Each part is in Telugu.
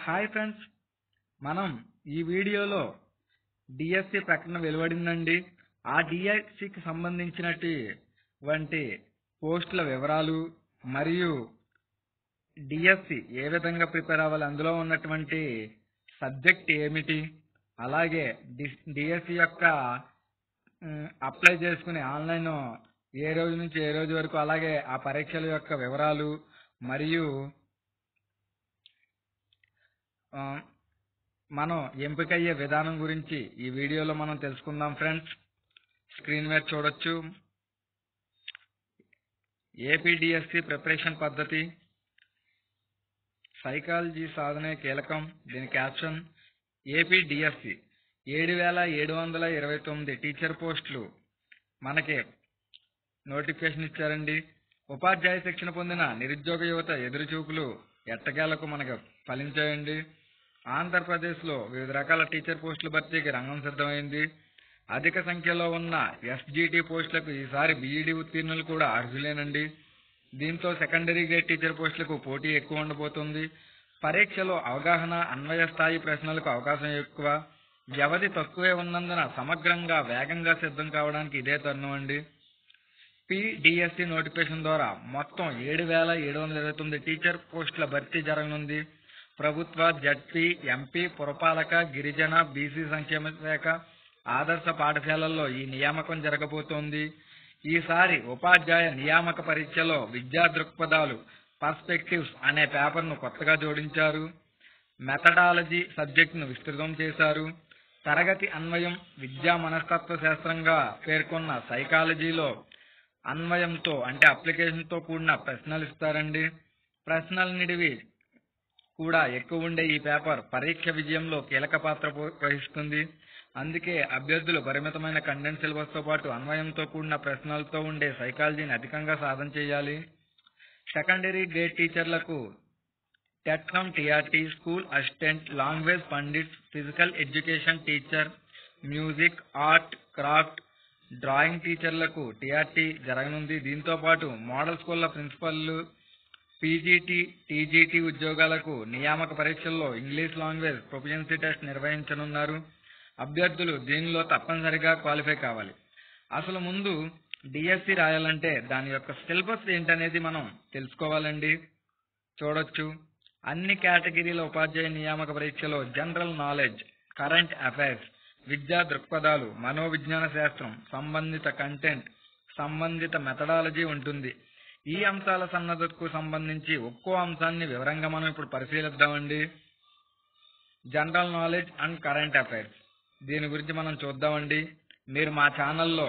హాయ్ ఫ్రెండ్స్ మనం ఈ వీడియోలో డిఎస్సి ప్రకటన వెలువడిందండి ఆ డిఎస్సికి సంబంధించినటువంటి పోస్టుల వివరాలు మరియు డిఎస్సి ఏ విధంగా ప్రిపేర్ అవ్వాలి అందులో ఉన్నటువంటి సబ్జెక్ట్ ఏమిటి అలాగే డిఎస్సి యొక్క మ్, అప్లై చేసుకునే ఆన్లైన్ ఏ రోజు నుంచి ఏ రోజు వరకు అలాగే ఆ పరీక్షల యొక్క వివరాలు మరియు ఆ, మనం ఎంపికయ్యే విధానం గురించి ఈ వీడియోలో మనం తెలుసుకుందాం ఫ్రెండ్స్ స్క్రీన్ మీద చూడొచ్చు ఏపీడిఎస్సి ప్రిపరేషన్ పద్ధతి సైకాలజీ సాధనే కీలకం దీని క్యాప్షన్ ఏపీడిఎస్సి ఏడు వేల ఏడు వందల ఇరవై తొమ్మిది టీచర్ పోస్టులు మనకి నోటిఫికేషన్ ఇచ్చారండి ఉపాధ్యాయ శిక్షణ పొందిన నిరుద్యోగ యువత ఎదురుచూపులు ఎట్టకేలకు మనకు ఫలించాయండి ఆంధ్రప్రదేశ్లో వివిధ రకాల టీచర్ పోస్టుల భర్తీకి రంగం సిద్ధమైంది అధిక సంఖ్యలో ఉన్న ఎస్జిటి పోస్టులకు ఈసారి బీఈడి ఉత్తీర్ణులు కూడా అర్హులేనండి దీంతో సెకండరీ గ్రేడ్ టీచర్ పోస్టులకు పోటీ ఎక్కువ ఉండబోతుంది పరీక్షలో అవగాహన అన్వయ స్థాయి ప్రశ్నలకు అవకాశం ఎక్కువ వ్యవధి తక్కువే ఉన్నందున సమగ్రంగా వేగంగా సిద్ధం కావడానికి ఇదే తరుణం అండి పిడిఎస్సి నోటిఫికేషన్ ద్వారా మొత్తం ఏడు వేల ఏడు వందల ఇరవై తొమ్మిది టీచర్ పోస్టుల భర్తీ జరగనుంది ప్రభుత్వ జడ్పీ ఎంపీ పురపాలక గిరిజన బీసీ సంక్షేమ శాఖ ఆదర్శ పాఠశాలల్లో ఈ నియామకం జరగబోతోంది ఈసారి ఉపాధ్యాయ నియామక పరీక్షలో విద్యా దృక్పథాలు పర్స్పెక్టివ్స్ అనే పేపర్ను కొత్తగా జోడించారు మెథడాలజీ సబ్జెక్టును విస్తృతం చేశారు తరగతి అన్వయం విద్యా మనస్తత్వ శాస్త్రంగా పేర్కొన్న సైకాలజీలో అన్వయంతో అంటే అప్లికేషన్తో కూడిన ప్రశ్నలు ఇస్తారండి ప్రశ్నల నిడివి కూడా ఎక్కువ ఉండే ఈ పేపర్ పరీక్ష విజయంలో కీలక పాత్ర పో- వహిస్తుంది అందుకే అభ్యర్థులు పరిమితమైన కంటెంట్ సిలబస్ తో పాటు అన్వయంతో కూడిన ప్రశ్నలతో ఉండే సైకాలజీని అధికంగా సాధన చేయాలి సెకండరీ గ్రేడ్ టీచర్లకు TET cum TRT school assistant language pandits physical education teacher music art craft drawing టీచర్లకు టీఆర్టీ జరగనుంది దీంతో పాటు మోడల్ స్కూళ్ల ప్రిన్సిపల్లు పీజీటీ టీజీటీ ఉద్యోగాలకు నియామక పరీక్షల్లో ఇంగ్లీష్ లాంగ్వేజ్ ప్రొఫిషియన్సీ టెస్ట్ నిర్వహించనున్నారు అభ్యర్థులు దీనిలో తప్పనిసరిగా క్వాలిఫై కావాలి అసలు ముందు డిఎస్సి రాయాలంటే దాని యొక్క సిలబస్ ఏంటనేది మనం తెలుసుకోవాలండి చూడొచ్చు అన్ని కేటగిరీల ఉపాధ్యాయ నియామక పరీక్షలో జనరల్ నాలెడ్జ్ కరెంట్ అఫైర్స్ విద్యా దృక్పథాలు మనోవిజ్ఞాన శాస్త్రం సంబంధిత కంటెంట్ సంబంధిత మెథడాలజీ ఉంటుంది ఈ అంశాల సన్నద్ధతకు సంబంధించి ఒక్కో అంశాన్ని వివరంగా మనం ఇప్పుడు పరిశీలిద్దామండి general knowledge and current affairs దీని గురించి మనం చూద్దామండి మీరు మా ఛానల్లో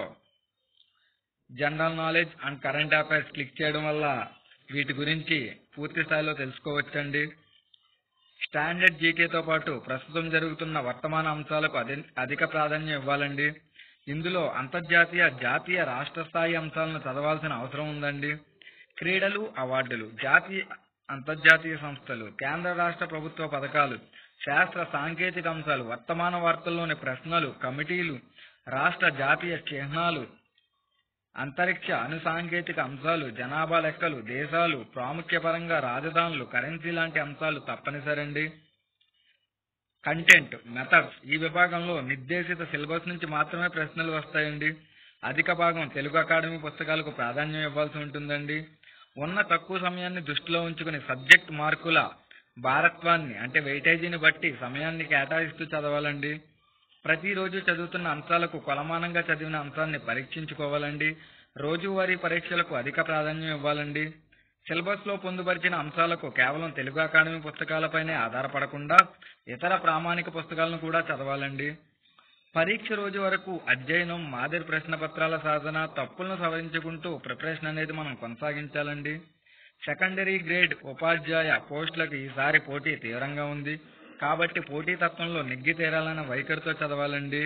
general knowledge and current affairs click చేయడం వల్ల వీటి గురించి పూర్తి స్థాయిలో తెలుసుకోవచ్చండి స్టాండర్డ్ జీకేతో పాటు ప్రస్తుతం జరుగుతున్న వర్తమాన అంశాలకు అధి అధిక ప్రాధాన్యం ఇవ్వాలండి ఇందులో అంతర్జాతీయ జాతీయ రాష్ట్ర స్థాయి అంశాలను చదవాల్సిన అవసరం ఉందండి క్రీడలు అవార్డులు జాతీయ అంతర్జాతీయ సంస్థలు కేంద్ర రాష్ట్ర ప్రభుత్వ పథకాలు శాస్త్ర సాంకేతిక అంశాలు వర్తమాన వార్తల్లోని ప్రశ్నలు కమిటీలు రాష్ట్ర జాతీయ చిహ్నాలు అంతరిక్ష అణు సాంకేతిక అంశాలు జనాభా లెక్కలు దేశాలు ప్రాముఖ్యపరంగా రాజధానులు కరెన్సీ లాంటి అంశాలు తప్పనిసరండి కంటెంట్ మెథడ్స్ ఈ విభాగంలో నిర్దేశిత సిలబస్ నుంచి మాత్రమే ప్రశ్నలు వస్తాయండి అధిక భాగం తెలుగు అకాడమీ పుస్తకాలకు ప్రాధాన్యం ఇవ్వాల్సి ఉంటుందండి ఉన్న తక్కువ సమయాన్ని దృష్టిలో ఉంచుకుని సబ్జెక్ట్ మార్కుల భారత్వాన్ని అంటే వెయిటేజీని బట్టి సమయాన్ని కేటాయిస్తూ చదవాలండి ప్రతిరోజు చదువుతున్న అంశాలకు కొలమానంగా చదివిన అంశాన్ని పరీక్షించుకోవాలండి రోజువారీ పరీక్షలకు అధిక ప్రాధాన్యం ఇవ్వాలండి సిలబస్ లో పొందుపరిచిన అంశాలకు కేవలం తెలుగు అకాడమీ పుస్తకాలపైనే ఆధారపడకుండా ఇతర ప్రామాణిక పుస్తకాలను కూడా చదవాలండి పరీక్ష రోజు వరకు అధ్యయనం మాదిరి ప్రశ్న పత్రాల సాధన తప్పులను సవరించుకుంటూ ప్రిపరేషన్ అనేది మనం కొనసాగించాలండి సెకండరీ గ్రేడ్ ఉపాధ్యాయ పోస్టులకు ఈసారి పోటీ తీవ్రంగా ఉంది కాబట్టి పోటీ తత్వంలో నెగ్గి తీరాలన్న వైఖరితో చదవాలండి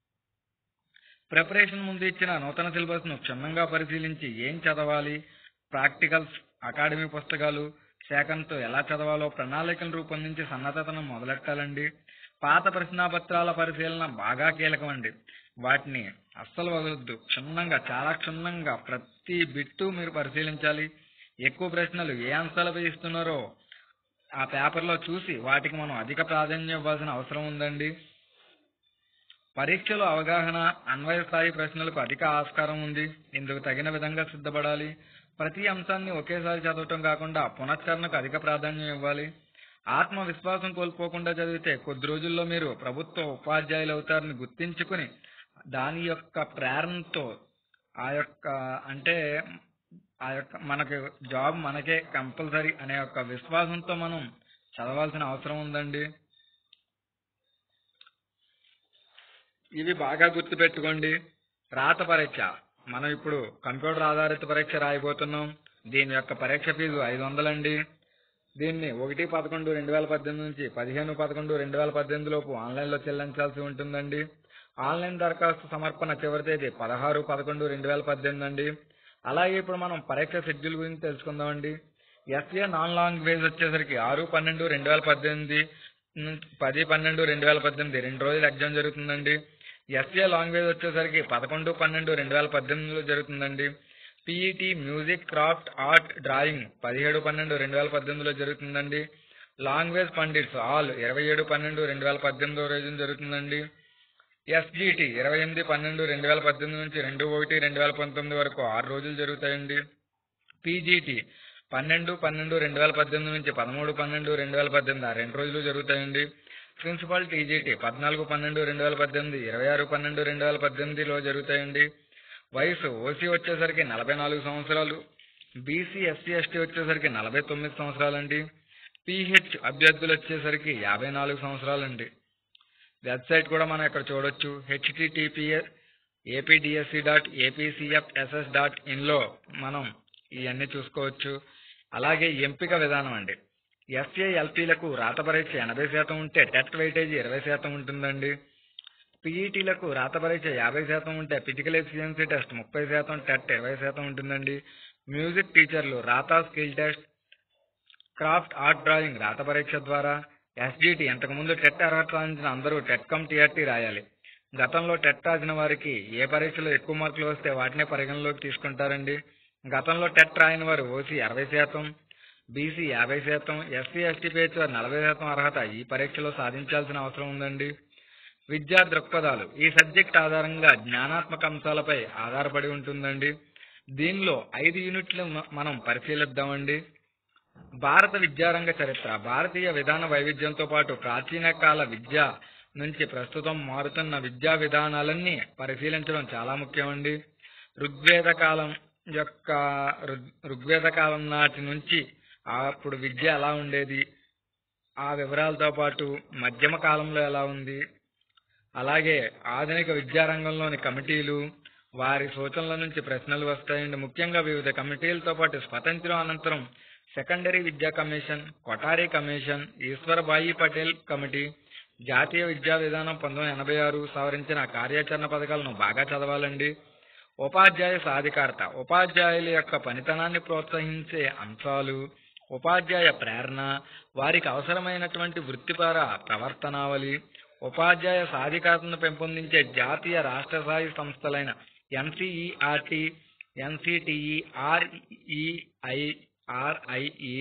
ప్రిపరేషన్ ముందు ఇచ్చిన నూతన సిలబస్ ను క్షుణ్ణంగా పరిశీలించి ఏం చదవాలి ప్రాక్టికల్స్ అకాడమీ పుస్తకాలు సేకరణతో ఎలా చదవాలో ప్రణాళికలు రూపొందించి సన్నద్ధతను మొదలెట్టాలండి పాత ప్రశ్నాపత్రాల పరిశీలన బాగా కీలకమండి వాటిని అస్సలు వదలొద్దు క్షుణ్ణంగా చాలా క్షుణ్ణంగా ప్రతి బిట్టు మీరు పరిశీలించాలి ఎక్కువ ప్రశ్నలు ఏ అంశాలపై ఇస్తున్నారో ఆ పేపర్లో చూసి వాటికి మనం అధిక ప్రాధాన్యం ఇవ్వాల్సిన అవసరం ఉందండి పరీక్షలో అవగాహన అన్వయ స్థాయి ప్రశ్నలకు అధిక ఆస్కారం ఉంది ఇందుకు తగిన విధంగా సిద్ధపడాలి ప్రతి అంశాన్ని ఒకేసారి చదవటం కాకుండా పునశ్చరణకు అధిక ప్రాధాన్యం ఇవ్వాలి ఆత్మవిశ్వాసం కోల్పోకుండా చదివితే కొద్ది రోజుల్లో మీరు ప్రభుత్వ ఉపాధ్యాయులు అవుతారని గుర్తించుకుని దాని యొక్క ప్రేరణతో ఆ యొక్క అంటే ఆ యొక్క మనకి జాబ్ మనకే కంపల్సరీ అనే యొక్క విశ్వాసంతో మనం చదవాల్సిన అవసరం ఉందండి ఇవి బాగా గుర్తుపెట్టుకోండి రాత పరీక్ష మనం ఇప్పుడు కంప్యూటర్ ఆధారిత పరీక్ష రాయబోతున్నాం దీని యొక్క పరీక్ష ఫీజు ఐదు వందలండి దీన్ని ఒకటి పదకొండు రెండు వేల పద్దెనిమిది నుంచి పదిహేను పదకొండు రెండు వేల పద్దెనిమిది లోపు ఆన్లైన్లో చెల్లించాల్సి ఉంటుందండి ఆన్లైన్ దరఖాస్తు సమర్పణ చివరి తేదీ పదహారు పదకొండు రెండు వేల పద్దెనిమిది అండి అలాగే ఇప్పుడు మనం పరీక్ష షెడ్యూల్ గురించి తెలుసుకుందామండి ఎస్ఏ నాన్ లాంగ్వేజ్ వచ్చేసరికి ఆరు పన్నెండు రెండు వేల పద్దెనిమిది నుంచి పది పన్నెండు రెండు వేల పద్దెనిమిది రెండు రోజులు ఎగ్జామ్ జరుగుతుందండి ఎస్ఏ లాంగ్వేజ్ వచ్చేసరికి పదకొండు పన్నెండు రెండు వేల పద్దెనిమిదిలో జరుగుతుందండి PET music craft art drawing పదిహేడు పన్నెండు రెండు వేల పద్దెనిమిదిలో జరుగుతుందండి లాంగ్వేజ్ పండిట్స్ ఆల్ ఇరవై ఏడు పన్నెండు రెండు వేల పద్దెనిమిదో రోజున జరుగుతుందండి ఎస్జిటి ఇరవై ఎనిమిది పన్నెండు రెండు వేల పద్దెనిమిది నుంచి రెండు ఒకటి రెండు వేల పంతొమ్మిది వరకు ఆరు రోజులు జరుగుతాయండి పీజీటీ పన్నెండు పన్నెండు రెండు వేల పద్దెనిమిది నుంచి పదమూడు పన్నెండు రెండు వేల పద్దెనిమిది ఆ రెండు రోజులు జరుగుతాయండి ప్రిన్సిపల్ టీజీటీ పద్నాలుగు పన్నెండు రెండు వేల పద్దెనిమిది ఇరవై ఆరు పన్నెండు రెండు వేల పద్దెనిమిదిలో జరుగుతాయండి వయసు ఓసీ వచ్చేసరికి నలభై నాలుగు సంవత్సరాలు బీసీ ఎస్సీ ఎస్టీ వచ్చేసరికి నలభై తొమ్మిది సంవత్సరాలండి పీహెచ్ అభ్యర్థులు వచ్చేసరికి యాభై నాలుగు సంవత్సరాలండి వెబ్సైట్ కూడా మనం ఇక్కడ చూడొచ్చు HTTPS APDSC dot APCFSS dot ఇన్లో మనం ఇవన్నీ చూసుకోవచ్చు అలాగే ఎంపిక విధానం అండి ఎస్ఏఎల్పీలకు రాత పరీక్ష ఎనభై శాతం ఉంటే టెట్ వెయిటేజ్ ఇరవై శాతం ఉంటుందండి పీఈటీలకు రాత పరీక్ష యాభై శాతం ఉంటే ఫిజికల్ ఎఫిషియన్సీ టెస్ట్ ముప్పై శాతం టెట్ ఇరవై శాతం ఉంటుందండి మ్యూజిక్ టీచర్లు రాత skill test craft art drawing రాత పరీక్ష ద్వారా ఎస్జిటి ఇంతకుముందు టెట్ అర్హత సాధించిన అందరూ టెట్ కమ్ టీఆర్టీ రాయాలి గతంలో టెట్ రాసిన వారికి ఏ పరీక్షలో ఎక్కువ మార్కులు వస్తే వాటినే పరిగణలోకి తీసుకుంటారండి గతంలో టెట్ రాయని వారు ఓసీ అరవై శాతం బీసీ యాభై శాతం ఎస్సీ ఎస్టీ పేచ్ వారు నలభై శాతం అర్హత ఈ పరీక్షలో సాధించాల్సిన అవసరం ఉందండి విద్యా దృక్పథాలు ఈ సబ్జెక్ట్ ఆధారంగా జ్ఞానాత్మక అంశాలపై ఆధారపడి ఉంటుందండి దీనిలో ఐదు యూనిట్లు మ- మనం పరిశీలిద్దామండి భారత విద్యారంగ చరిత్ర భారతీయ విధాన వైవిధ్యంతో పాటు ప్రాచీన కాల విద్య నుంచి ప్రస్తుతం మారుతున్న విద్యా విధానాలన్నీ పరిశీలించడం చాలా ముఖ్యమండి ఋగ్వేద కాలం యొక్క ఋగ్- ఋగ్వేద కాలం నాటి నుంచి అప్పుడు విద్య ఎలా ఉండేది ఆ వివరాలతో పాటు మధ్యమ కాలంలో ఎలా ఉంది అలాగే ఆధునిక విద్యారంగంలోని కమిటీలు వారి సూచనల నుంచి ప్రశ్నలు వస్తాయండి ముఖ్యంగా వివిధ కమిటీలతో పాటు స్వతంత్రం అనంతరం సెకండరీ విద్యా commission Kothari commission Ishwarbhai Patel committee జాతీయ విద్యా విధానం పంతొమ్మిది ఎనభై ఆరు సవరించిన కార్యాచరణ పథకాలను బాగా చదవాలండి ఉపాధ్యాయ సాధికారత ఉపాధ్యాయుల యొక్క పనితనాన్ని ప్రోత్సహించే అంశాలు ఉపాధ్యాయ ప్రేరణ వారికి అవసరమైనటువంటి వృత్తిపర ప్రవర్తనావళి ఉపాధ్యాయ సాధికారతను పెంపొందించే జాతీయ రాష్ట్ర స్థాయి సంస్థలైన NCERT NCTE REI RIE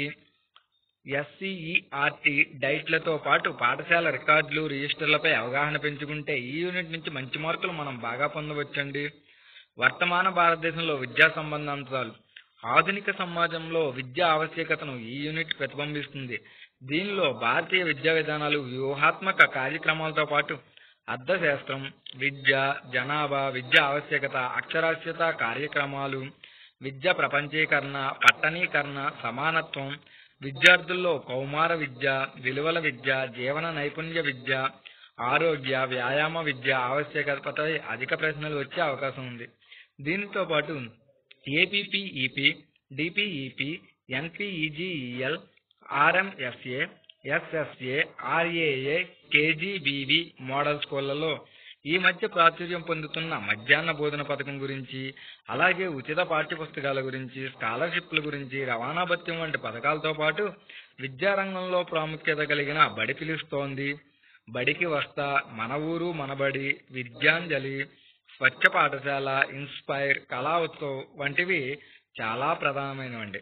SCERT డైట్లతో పాటు పాఠశాల రికార్డులు రిజిస్టర్లపై అవగాహన పెంచుకుంటే ఈ యూనిట్ నుంచి మంచి మార్కులు మనం బాగా పొందవచ్చండి వర్తమాన భారతదేశంలో విద్యా సంబంధ అంశాలు ఆధునిక సమాజంలో విద్యా ఆవశ్యకతను ఈ యూనిట్ ప్రతిబింబిస్తుంది దీనిలో భారతీయ విద్యా విధానాలు వ్యూహాత్మక కార్యక్రమాలతో పాటు అర్థశాస్త్రం విద్య జనాభా విద్య ఆవశ్యకత అక్షరాస్యత కార్యక్రమాలు విద్య ప్రపంచీకరణ పట్టణీకరణ సమానత్వం విద్యార్థుల్లో కౌమార విద్య విలువల విద్య జీవన నైపుణ్య విద్య ఆరోగ్య వ్యాయామ విద్య ఆవశ్యకతపై అధిక ప్రశ్నలు వచ్చే అవకాశం ఉంది దీనితో పాటు APPEP DPEP NPEGEL RMFA SSA RAA KGBV model స్కూళ్లలో ఈ మధ్య ప్రాచుర్యం పొందుతున్న మధ్యాహ్న బోధన పథకం గురించి అలాగే ఉచిత పాఠ్యపుస్తకాల గురించి స్కాలర్షిప్ల గురించి రవాణా భత్యం వంటి పథకాలతో పాటు విద్యారంగంలో ప్రాముఖ్యత కలిగిన బడి పిలుస్తోంది బడికి వస్తా మన ఊరు మనబడి విద్యాంజలి స్వచ్ఛ పాఠశాల ఇన్స్పైర్ కళా ఉత్సవ్ వంటివి చాలా ప్రధానమైనవండి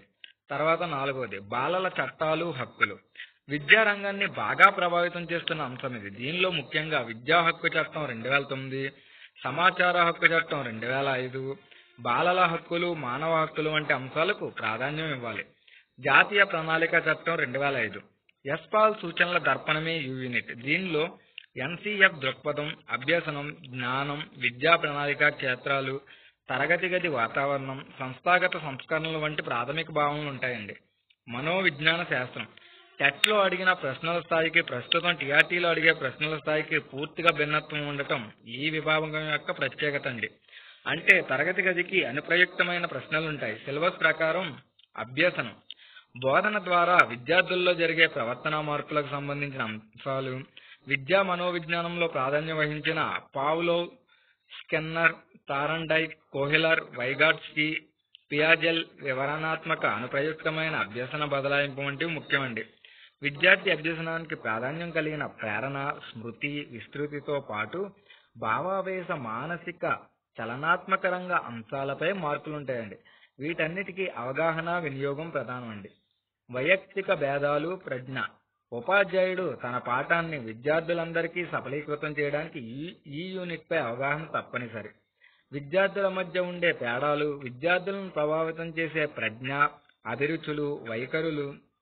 తర్వాత నాలుగవది బాలల చట్టాలు హక్కులు విద్యా రంగాన్ని బాగా ప్రభావితం చేస్తున్న అంశం ఇది దీనిలో ముఖ్యంగా విద్యా హక్కు చట్టం రెండు వేల తొమ్మిది సమాచార హక్కు చట్టం రెండు వేల ఐదు బాలల హక్కులు మానవ హక్కులు వంటి అంశాలకు ప్రాధాన్యం ఇవ్వాలి జాతీయ ప్రణాళిక చట్టం రెండు వేల ఐదు ఎస్పాల్ సూచనల దర్పణమే యు యూనిట్ దీనిలో ఎన్సీఎఫ్ దృక్పథం అభ్యసనం జ్ఞానం విద్యా ప్రణాళిక క్షేత్రాలు తరగతి గది వాతావరణం సంస్థాగత సంస్కరణలు వంటి ప్రాథమిక భావనలు ఉంటాయండి మనోవిజ్ఞాన శాస్త్రం టెట్లో అడిగిన ప్రశ్నల స్థాయికి ప్రస్తుతం టీఆర్టీలో అడిగే ప్రశ్నల స్థాయికి పూర్తిగా భిన్నత్వం ఉండటం ఈ విభాగం యొక్క ప్రత్యేకత అండి అంటే తరగతి గదికి అనుప్రయుక్తమైన ప్రశ్నలు ఉంటాయి సిలబస్ ప్రకారం అభ్యసనం బోధన ద్వారా విద్యార్థుల్లో జరిగే ప్రవర్తన మార్పులకు సంబంధించిన అంశాలు విద్యా మనోవిజ్ఞానంలో ప్రాధాన్యం వహించిన పావులో స్కెన్నర్ తారండైక్ కోహిలర్ వైగాట్స్కీ పియాజెల్ వివరణాత్మక అనుప్రయుక్తమైన అభ్యసన బదలాయింపు వంటివి ముఖ్యమండి విద్యార్థి అభ్యసనానికి ప్రాధాన్యం కలిగిన ప్రేరణ స్మృతి విస్తృతితో పాటు భావావేశ మానసిక చలనాత్మక రంగ అంశాలపై మార్కులుంటాయండి వీటన్నిటికీ అవగాహన వినియోగం ప్రధానమండి వైయక్తిక భేదాలు ప్రజ్ఞ ఉపాధ్యాయుడు తన పాఠాన్ని విద్యార్థులందరికీ సఫలీకృతం చేయడానికి ఈ ఈ యూనిట్ పై అవగాహన తప్పనిసరి విద్యార్థుల మధ్య ఉండే తేడాలు విద్యార్థులను ప్రభావితం చేసే ప్రజ్ఞ అభిరుచులు వైఖరులు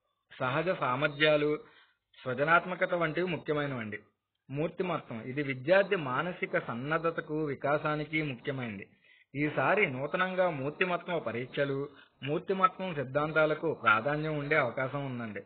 సహజ సామర్థ్యాలు సృజనాత్మకత వంటివి ముఖ్యమైనవండి మూర్తిమత్వం ఇది విద్యార్థి మానసిక సన్నద్ధతకు వికాసానికి ముఖ్యమైనది ఈసారి నూతనంగా మూర్తిమత్వ పరీక్షలు మూర్తిమత్వం సిద్ధాంతాలకు ప్రాధాన్యం ఉండే అవకాశం ఉందండి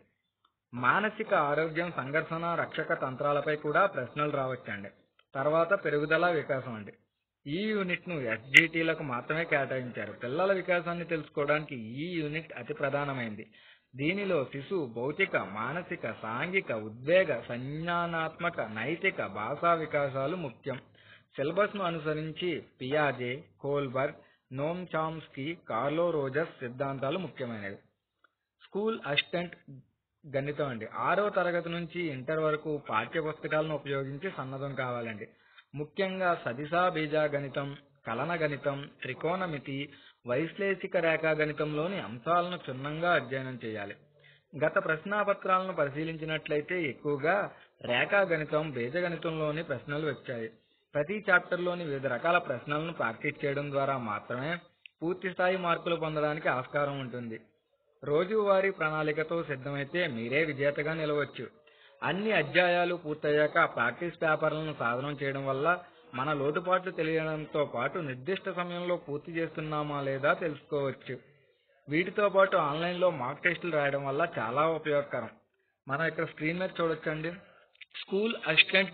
మానసిక ఆరోగ్యం సంఘర్షణ రక్షక తంత్రాలపై కూడా ప్రశ్నలు రావచ్చండి తర్వాత పెరుగుదల వికాసం అండి ఈ యూనిట్ ను ఎస్జిటిలకు మాత్రమే కేటాయించారు పిల్లల వికాసాన్ని తెలుసుకోవడానికి ఈ యూనిట్ అతి ప్రధానమైంది దీనిలో శిశు భౌతిక మానసిక సాంఘిక ఉద్వేగ సంజ్ఞానాత్మక నైతిక భాషా వికాసాలు ముఖ్యం సిలబస్ ను అనుసరించి పియాజే Kohlberg Noam Chomsky Carl Rogers సిద్ధాంతాలు ముఖ్యమైనవి స్కూల్ అసిస్టెంట్ గణితం అండి ఆరో తరగతి నుంచి ఇంటర్ వరకు పాఠ్య పుస్తకాలను ఉపయోగించి సన్నద్ధం కావాలండి ముఖ్యంగా సదిశా బీజా గణితం కలన గణితం త్రికోణమితి వైశ్లేషిక రేఖా గణితంలోని అంశాలను క్షుణ్ణంగా అధ్యయనం చేయాలి గత ప్రశ్నాపత్రాలను పరిశీలించినట్లయితే ఎక్కువగా రేఖా గణితం బీజగణితంలోని ప్రశ్నలు వచ్చాయి ప్రతి చాప్టర్లోని వివిధ రకాల ప్రశ్నలను ప్రాక్టీస్ చేయడం ద్వారా మాత్రమే పూర్తి స్థాయి మార్కులు పొందడానికి ఆస్కారం ఉంటుంది రోజువారీ ప్రణాళికతో సిద్ధమైతే మీరే విజేతగా నిలవచ్చు అన్ని అధ్యాయాలు పూర్తయ్యాక ప్రాక్టీస్ పేపర్లను సాధనం చేయడం వల్ల మన లోటుపాట్లు తెలియడంతో పాటు నిర్దిష్ట సమయంలో పూర్తి చేస్తున్నామా లేదా తెలుసుకోవచ్చు వీటితో పాటు ఆన్లైన్లో మాక్ టెస్టులు రాయడం వల్ల చాలా ఉపయోగకరం మనం ఇక్కడ స్క్రీన్ మీద చూడొచ్చండి స్కూల్ అసిస్టెంట్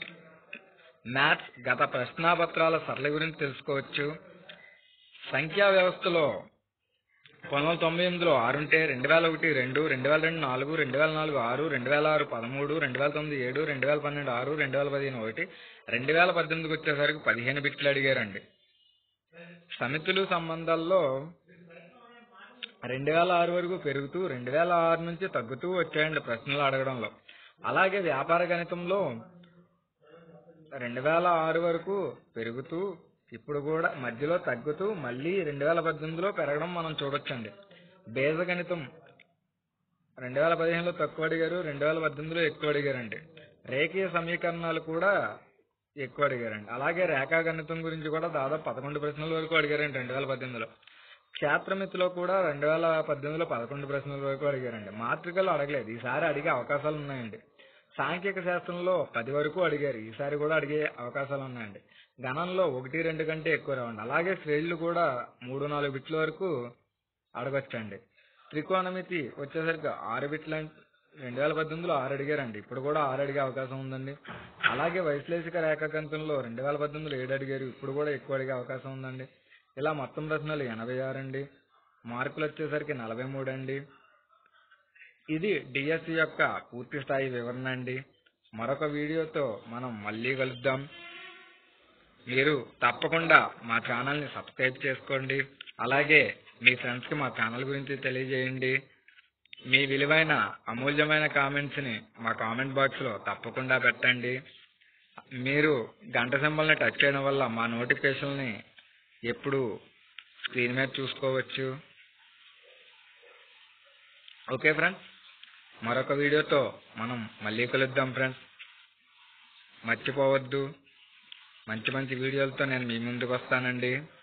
మ్యాథ్స్ గత ప్రశ్నాపత్రాల సరళి గురించి తెలుసుకోవచ్చు సంఖ్యా వ్యవస్థలో పంతొమ్మిది వందల తొంభై ఎనిమిదిలో ఆరుంటే రెండు వేల ఒకటి రెండు రెండు వేల రెండు నాలుగు రెండు వేల నాలుగు ఆరు రెండు వేల ఆరు పదమూడు రెండు వేల తొమ్మిది ఏడు రెండు వేల పన్నెండు ఆరు రెండు వేల పదిహేను ఒకటి రెండు వేల పద్దెనిమిదికి వచ్చేసరికి పదిహేను బిట్లు అడిగారండి సమితులు సంబంధాల్లో రెండు వేల ఆరు వరకు పెరుగుతూ రెండు వేల ఆరు నుంచి తగ్గుతూ వచ్చాయండి ప్రశ్నలు అడగడంలో అలాగే వ్యాపార గణితంలో రెండు వేల ఆరు వరకు పెరుగుతూ ఇప్పుడు కూడా మధ్యలో తగ్గుతూ మళ్ళీ రెండు వేల పద్దెనిమిదిలో పెరగడం మనం చూడొచ్చండి బీజగణితం రెండు వేల పదిహేనులో తక్కువ అడిగారు రెండు వేల పద్దెనిమిదిలో ఎక్కువ అడిగారండి రేఖీయ సమీకరణాలు కూడా ఎక్కువ అడిగారండి అలాగే రేఖా గణితం గురించి కూడా దాదాపు పదకొండు ప్రశ్నల వరకు అడిగారండి రెండు వేల పద్దెనిమిదిలో క్షేత్రమితిలో కూడా రెండు వేల పద్దెనిమిదిలో పదకొండు ప్రశ్నల వరకు అడిగారండి మాతృకలు అడగలేదు ఈసారి అడిగే అవకాశాలు ఉన్నాయండి సాంఖ్యక శాస్త్రంలో పది వరకు అడిగారు ఈసారి కూడా అడిగే అవకాశాలు ఉన్నాయండి గణంలో ఒకటి రెండు కంటే ఎక్కువ రావండి అలాగే శ్రేణులు కూడా మూడు నాలుగు బిట్ల వరకు అడగొచ్చండి త్రికోణమితి వచ్చేసరికి ఆరు బిట్ల రెండు వేల పద్దెనిమిదిలో ఆరు అడిగారండి ఇప్పుడు కూడా ఆరు అడిగే అవకాశం ఉందండి అలాగే వైశ్లేషిక రేఖాగణితంలో రెండు వేల పద్దెనిమిదిలో ఏడు అడిగారు ఇప్పుడు కూడా ఎక్కువ అడిగే అవకాశం ఉందండి ఇలా మొత్తం ప్రశ్నలు ఎనభై ఆరు అండి మార్కులు వచ్చేసరికి నలభై మూడు అండి ఇది డిఎస్సి యొక్క పూర్తి స్థాయి వివరణ అండి మరొక వీడియోతో మనం మళ్ళీ కలుద్దాం మీరు తప్పకుండా మా ఛానల్ని సబ్స్క్రైబ్ చేసుకోండి అలాగే మీ ఫ్రెండ్స్కి మా ఛానల్ గురించి తెలియజేయండి మీ విలువైన అమూల్యమైన కామెంట్స్ని మా కామెంట్ బాక్స్లో తప్పకుండా పెట్టండి మీరు గంట సింబల్ని టచ్ చేయడం వల్ల మా నోటిఫికేషన్ని ఎప్పుడు స్క్రీన్ మీద చూసుకోవచ్చు ఓకే ఫ్రెండ్స్ మరొక వీడియోతో మనం మళ్ళీ కలుద్దాం ఫ్రెండ్స్ మర్చిపోవద్దు మంచి మంచి వీడియోలతో నేను మీ ముందుకు వస్తానండి